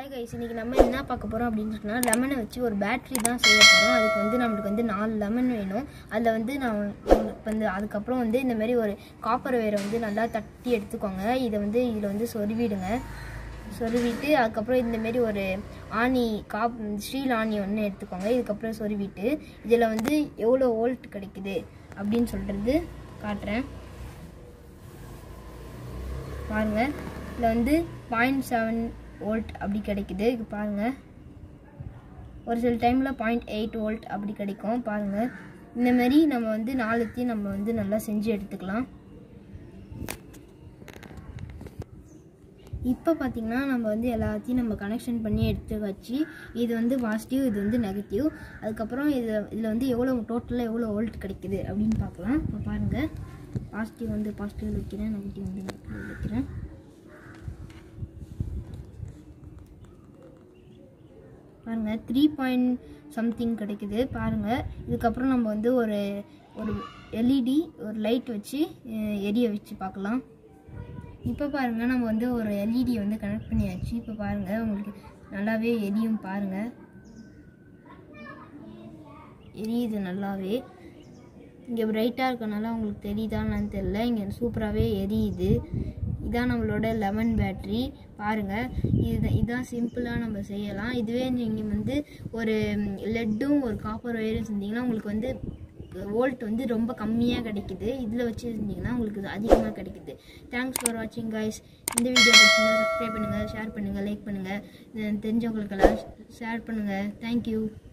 hi guys இன்னைக்கு நம்ம என்ன பார்க்க போகிறோம் அப்படின்னு சொன்னால் லெமனை வச்சு ஒரு பேட்டரி தான் செய்ய போகிறோம் அதுக்கு வந்து நம்மளுக்கு வந்து நாலு லெமன் வேணும் அதில் வந்து நான் இப்போ வந்து அதுக்கப்புறம் வந்து இந்த மாதிரி ஒரு காப்பர் வேரை வந்து நல்லா தட்டி எடுத்துக்கோங்க இதை வந்து இதில் வந்து சொருவிடுங்க சொருவிட்டு அதுக்கப்புறம் இந்த மாதிரி ஒரு ஆணி காப் ஸ்டீல் ஆணி ஒன்று எடுத்துக்கோங்க இதுக்கப்புறம் சொருவிட்டு இதில் வந்து எவ்வளோ வோல்ட் கிடைக்குது அப்படின்னு சொல்கிறது காட்டுறேன் பாருங்க இதில் வந்து பாயிண்ட் செவன் வோல்ட் அப்படி கிடைக்குது இது பாருங்க ஒரு சில டைமில் பாயிண்ட் எயிட் வோல்ட் அப்படி கிடைக்கும் பாருங்க இந்த மாதிரி நம்ம வந்து நாலுத்தையும் நம்ம வந்து நல்லா செஞ்சு எடுத்துக்கலாம் இப்போ பார்த்தீங்கன்னா நம்ம வந்து எல்லாத்தையும் நம்ம கனெக்ஷன் பண்ணி எடுத்து வச்சு இது வந்து பாசிட்டிவ் இது வந்து நெகட்டிவ் அதுக்கப்புறம் இது இதில் வந்து எவ்வளோ டோட்டலாக எவ்வளோ வோல்ட் கிடைக்குது அப்படின்னு பார்க்கலாம் இப்போ பாருங்கள் பாசிட்டிவ் வந்து பாசிட்டிவ் வைக்கிறேன் நெகட்டிவ் வந்து நெகட்டிவ் வைக்கிறேன் பாருங்க த்ரீ பாயிண்ட் சம்திங் கிடைக்குது பாருங்க இதுக்கப்புறம் நம்ம வந்து ஒரு ஒரு எல்இடி ஒரு லைட் வச்சு அஹ், எரிய வச்சு பார்க்கலாம் இப்போ பாருங்க நம்ம வந்து ஒரு எல்இடி வந்து கனெக்ட் பண்ணியாச்சு இப்போ பாருங்க உங்களுக்கு நல்லாவே எரியும் பாருங்க எரியுது நல்லாவே இங்கே பிரைட்டாக இருக்கனால உங்களுக்கு தெரியுதான்னு தெரியல இங்கே சூப்பராகவே எரியுது இதான் நம்மளோட லெமன் பேட்ரி பாருங்கள் இது இதான் சிம்பிளாக நம்ம செய்யலாம் இதுவே நீங்கள் வந்து ஒரு லெட்டும் ஒரு காப்பர் ஒயரும் செஞ்சீங்கன்னா உங்களுக்கு வந்து வோல்ட் வந்து ரொம்ப கம்மியாக கிடைக்குது இதில் வச்சு செஞ்சீங்கன்னா உங்களுக்கு இது அதிகமாக கிடைக்குது தேங்க்ஸ் ஃபார் வாட்சிங் guys இந்த வீடியோ பிடிச்சிருந்தா சப்ஸ்கிரைப் பண்ணுங்கள் ஷேர் பண்ணுங்கள் லைக் பண்ணுங்கள் தெரிஞ்சவங்களுக்கெல்லாம் ஷேர் பண்ணுங்கள் தேங்க்யூ